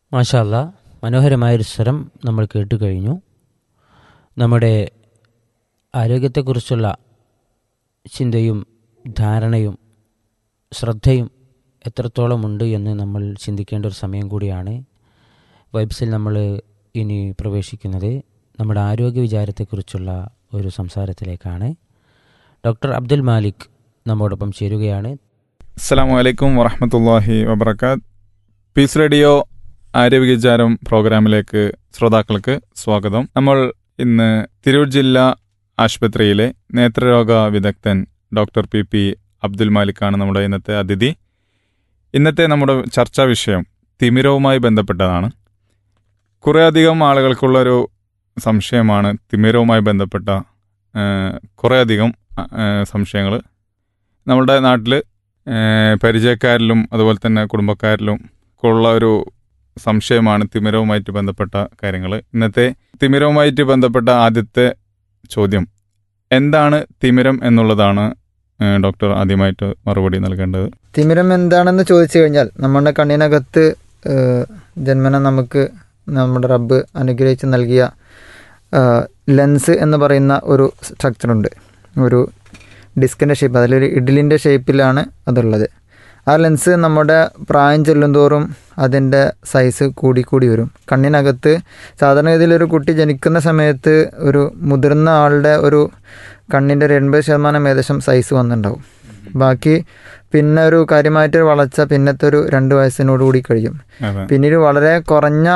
മാഷാല്ല മനോഹരമായൊരു സ്വരം നമ്മൾ കേട്ടു കഴിഞ്ഞു നമ്മുടെ ആരോഗ്യത്തെക്കുറിച്ചുള്ള ചിന്തയും ധാരണയും ശ്രദ്ധയും എത്രത്തോളം ഉണ്ട് എന്ന് നമ്മൾ ചിന്തിക്കേണ്ട ഒരു സമയം കൂടിയാണ് വൈബ്സിൽ നമ്മൾ ഇനി പ്രവേശിക്കുന്നത് നമ്മുടെ ആരോഗ്യ വിചാരത്തെക്കുറിച്ചുള്ള ഒരു സംസാരത്തിലേക്കാണ് ഡോക്ടർ അബ്ദുൽ മാലിക് നമ്മോടൊപ്പം ചേരുകയാണ് അസ്സാം വലൈക്കും വറഹമത്തല്ലാഹി വബർക്കാത്ത് പീസ് റേഡിയോ ആരോഗ്യവിചാരം പ്രോഗ്രാമിലേക്ക് ശ്രോതാക്കൾക്ക് സ്വാഗതം നമ്മൾ ഇന്ന് തിരൂർ ജില്ലാ ആശുപത്രിയിലെ നേത്രരോഗ വിദഗ്ധൻ ഡോക്ടർ പി പി അബ്ദുൽ മാലിക്കാണ് നമ്മുടെ ഇന്നത്തെ അതിഥി ഇന്നത്തെ നമ്മുടെ ചർച്ചാ വിഷയം തിമിരവുമായി ബന്ധപ്പെട്ടതാണ് കുറേയധികം ആളുകൾക്കുള്ളൊരു സംശയമാണ് തിമിരവുമായി ബന്ധപ്പെട്ട കുറേയധികം സംശയങ്ങൾ നമ്മുടെ നാട്ടിൽ പരിചയക്കാരിലും അതുപോലെ തന്നെ കുടുംബക്കാരിലും ഉള്ള ഒരു സംശയമാണ് തിമിരവുമായിട്ട് ബന്ധപ്പെട്ട കാര്യങ്ങൾ ഇന്നത്തെ തിമിരവുമായിട്ട് ബന്ധപ്പെട്ട ആദ്യത്തെ ചോദ്യം എന്താണ് തിമിരം എന്നുള്ളതാണ് ഡോക്ടർ ആദ്യമായിട്ട് മറുപടി നൽകേണ്ടത് തിമിരം എന്താണെന്ന് ചോദിച്ചു കഴിഞ്ഞാൽ നമ്മുടെ കണ്ണിനകത്ത് ജന്മന നമുക്ക് നമ്മുടെ റബ്ബ് അനുഗ്രഹിച്ച് നൽകിയ ലെൻസ് എന്ന് പറയുന്ന ഒരു സ്ട്രക്ചറുണ്ട് ഒരു ഡിസ്കിൻ്റെ ഷേപ്പ് അതിലൊരു ഇഡ്ലിൻ്റെ ഷേപ്പിലാണ് അതുള്ളത് ആ ലെൻസ് നമ്മുടെ പ്രായം ചെല്ലുന്തോറും അതിൻ്റെ സൈസ് കൂടി കൂടി വരും കണ്ണിനകത്ത് സാധാരണഗതിയിൽ ഒരു കുട്ടി ജനിക്കുന്ന സമയത്ത് ഒരു മുതിർന്ന ആളുടെ ഒരു കണ്ണിൻ്റെ ഒരു എൺപത് ശതമാനം ഏകദേശം സൈസ് വന്നിട്ടുണ്ടാവും ബാക്കി പിന്നെ ഒരു കാര്യമായിട്ട് വളർച്ച പിന്നത്തെ ഒരു രണ്ട് വയസ്സിനോടുകൂടി കഴിയും പിന്നീട് വളരെ കുറഞ്ഞ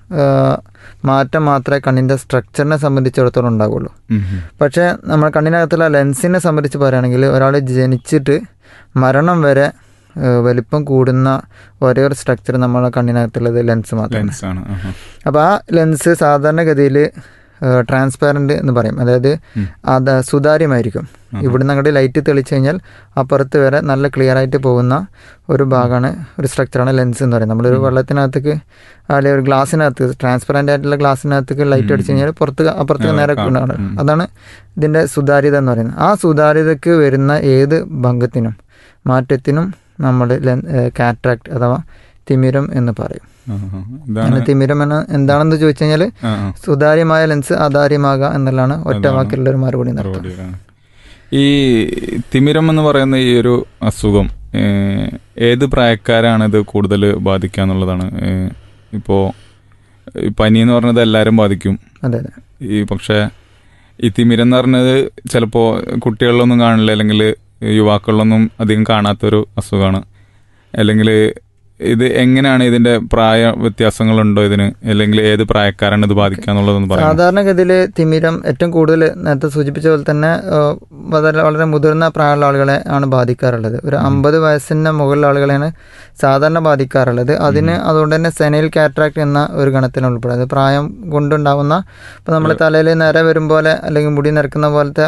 മാറ്റം മാത്രമേ കണ്ണിൻ്റെ സ്ട്രക്ചറിനെ സംബന്ധിച്ചിടത്തോളം ഉണ്ടാവുള്ളൂ പക്ഷേ നമ്മൾ കണ്ണിനകത്തുള്ള ലെൻസിനെ സംബന്ധിച്ച് പറയുകയാണെങ്കിൽ ഒരാൾ ജനിച്ചിട്ട് മരണം വരെ വലിപ്പം കൂടുന്ന ഒരേ ഒരു സ്ട്രക്ചർ നമ്മളെ കണ്ണിനകത്തുള്ളത് ലെൻസ് മാത്രമാണ് അപ്പോൾ ആ ലെൻസ് സാധാരണഗതിയിൽ ട്രാൻസ്പാരൻ്റ് എന്ന് പറയും അതായത് അത് സുതാര്യമായിരിക്കും ഇവിടുന്ന് അങ്ങോട്ട് ലൈറ്റ് തെളിച്ചു കഴിഞ്ഞാൽ അപ്പുറത്ത് വരെ നല്ല ക്ലിയർ ആയിട്ട് പോകുന്ന ഒരു ഭാഗമാണ് ഒരു സ്ട്രക്ചറാണ് ലെൻസ് എന്ന് പറയുന്നത് നമ്മളൊരു വെള്ളത്തിനകത്തേക്ക് അല്ലെങ്കിൽ ഒരു ഗ്ലാസ്സിനകത്ത് ട്രാൻസ്പെറൻ്റ് ആയിട്ടുള്ള ഗ്ലാസ്സിനകത്തേക്ക് ലൈറ്റ് അടിച്ചു കഴിഞ്ഞാൽ പുറത്ത് അപ്പുറത്ത് നേരെ കൊണ്ടാണ് അതാണ് ഇതിൻ്റെ സുതാര്യത എന്ന് പറയുന്നത് ആ സുതാര്യതയ്ക്ക് വരുന്ന ഏത് ഭംഗത്തിനും മാറ്റത്തിനും നമ്മൾ കാറ്ററാക്ട് അഥവാ തിമിരം എന്ന് പറയും തിമിരം എന്ന എന്താണെന്ന് ചോദിച്ചു കഴിഞ്ഞാൽ സുതാര്യമായ ലെൻസ് അതാര്യമാകാം എന്നുള്ളതാണ് ഒറ്റ വാക്കിലുള്ള ഒരു മറുപടി നടത്തുന്നത് ഈ തിമിരം എന്ന് പറയുന്ന ഈ ഒരു അസുഖം ഏത് പ്രായക്കാരാണ് ഇത് കൂടുതൽ ബാധിക്കുക എന്നുള്ളതാണ് ഇപ്പോൾ പനി എന്ന് പറഞ്ഞത് എല്ലാവരും ബാധിക്കും അതെ അതെ ഈ പക്ഷേ ഈ തിമിരം എന്ന് പറഞ്ഞത് ചിലപ്പോൾ കുട്ടികളിലൊന്നും കാണില്ല അല്ലെങ്കിൽ യുവാക്കളിലൊന്നും അധികം കാണാത്തൊരു അസുഖമാണ് അല്ലെങ്കിൽ ഇത് എങ്ങനെയാണ് ഇതിന്റെ പ്രായ വ്യത്യാസങ്ങളുണ്ടോ ഇതിന് അല്ലെങ്കിൽ ഏത് പ്രായക്കാരാണ് ഇത് ബാധിക്കുക എന്നുള്ളതെന്ന് പറയാം സാധാരണഗതിയിൽ തിമിരം ഏറ്റവും കൂടുതൽ നേരത്തെ സൂചിപ്പിച്ച പോലെ തന്നെ വളരെ വളരെ മുതിർന്ന പ്രായമുള്ള ആളുകളെ ആണ് ബാധിക്കാറുള്ളത് ഒരു അമ്പത് വയസ്സിന് മുകളിലുള്ള ആളുകളെയാണ് സാധാരണ ബാധിക്കാറുള്ളത് അതിന് അതുകൊണ്ട് തന്നെ സെനൈൽ കാറ്ററാക്ട് എന്ന ഒരു ഗണത്തിന് ഉൾപ്പെടുന്നത് പ്രായം കൊണ്ടുണ്ടാവുന്ന ഇപ്പം നമ്മുടെ തലയിൽ നിര വരും പോലെ അല്ലെങ്കിൽ മുടി നിരക്കുന്ന പോലത്തെ